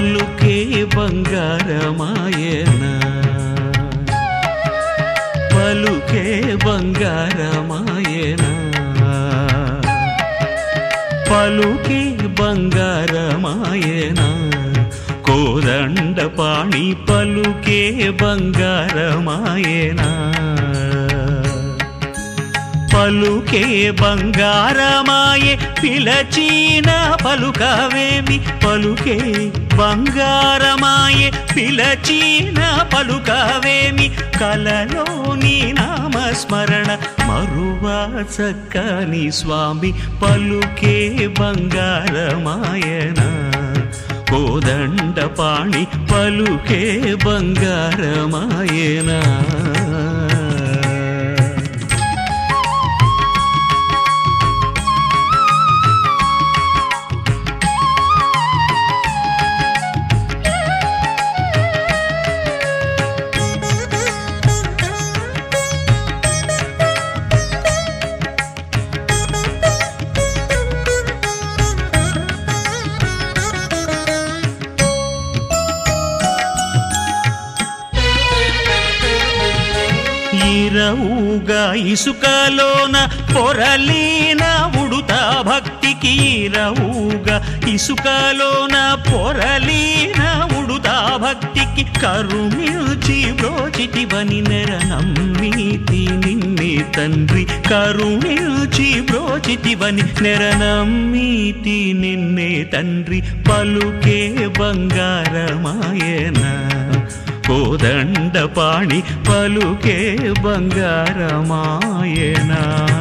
పలుకే బంగారమాయనా పలుకే బంగారమాయనా పలుకే బంగారమాయనా కోదండ పాణి పలుకే బంగారమాయనా పలుకే బంగారమాయే పిలచీన పలుకవేమి పలుకే బంగారమాయే పిలచీన పలుకవేమి కలలోని నామస్మరణ మరువా చక్కని స్వామి పలుకే బంగారమాయనా కోదండ పాణి పలుకే బంగారమాయనా ఈరవుగా ఇసుకలోన పొరలీన ఉడుతా భక్తికి ఈరవుగా ఇసుకలోన పొరలీన ఉడుతా భక్తికి కరుమిల్చి బ్రోచితివని నెర నమ్మీతి నిన్నే తండ్రి కరుమిల్చి బ్రోచితివని నెర నమ్మీతి నిన్నే తండ్రి పలుకే బంగారమాయనా కోదండ పాణి పలుకే బంగారమాయనా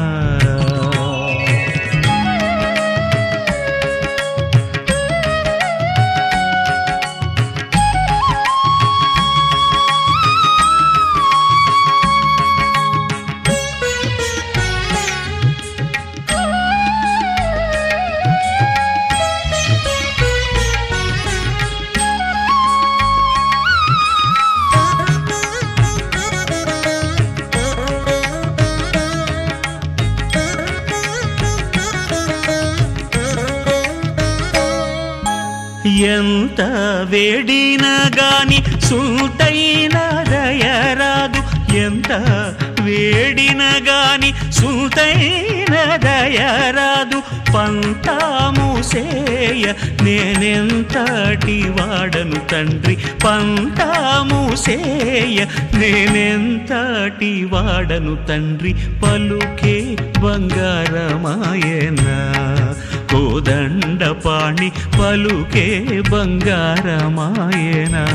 ఎంత వేడిన గాని సుల్తైన దయరాదు ఎంత వేడిన గాని సుల్తైన దయరాదు పంతాము సేయ నేనెంతటి వాడను తండ్రి పంతాము సేయ నేనెంతటి వాడను తండ్రి పలుకే బంగారమాయనా కోదండ పాణి పలుకే బంగారమాయనా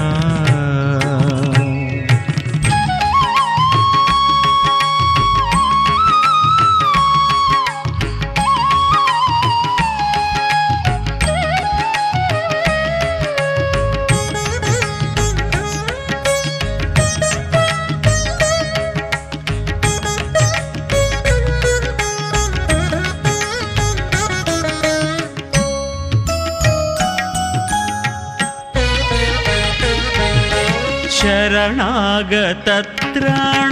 ಶರಣಾಗತತ್ರಾಣ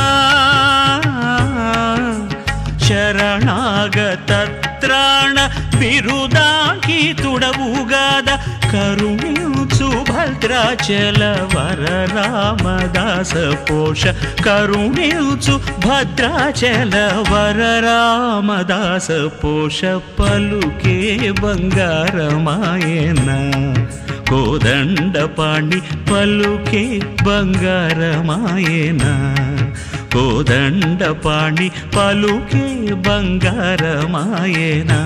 ಶರಣಾಗತತ್ರಾಣ ಬಿರುದಾಗಿ ತುಡವುಗಾದ ಕರುಣಿಸು ಭದ್ರಾಚಲ ವರ ರಾಮದಾಸ ಪೋಷ ಕರುಣಿಸು ಭದ್ರಾಚಲ ವರ ರಾಮದಾಸ ಪೋಷ ಪಲುಕೆ ಬಂಗಾರಮಾಯನ కోదండ పాణి పలుకే బంగారమాయనా కోదండ పాణి పలుకే బంగారమాయనా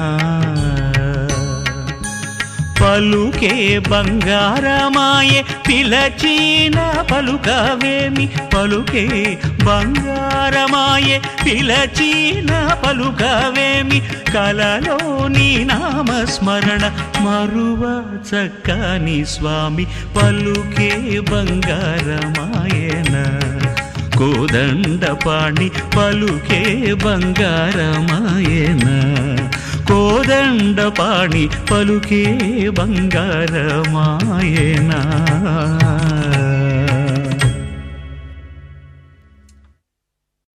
పలుకే బంగారమాయే పిలచీన పలుకవేమి పలుకే బంగారమాయే పిలచీన పలుకవేమి కలలోని నామస్మరణ మరువ చక్కని స్వామి పలుకే బంగారమాయన కోదండ పాణి పలుకే బంగారమాయన కోదండ పాణి పలుకే బంగారమాయనా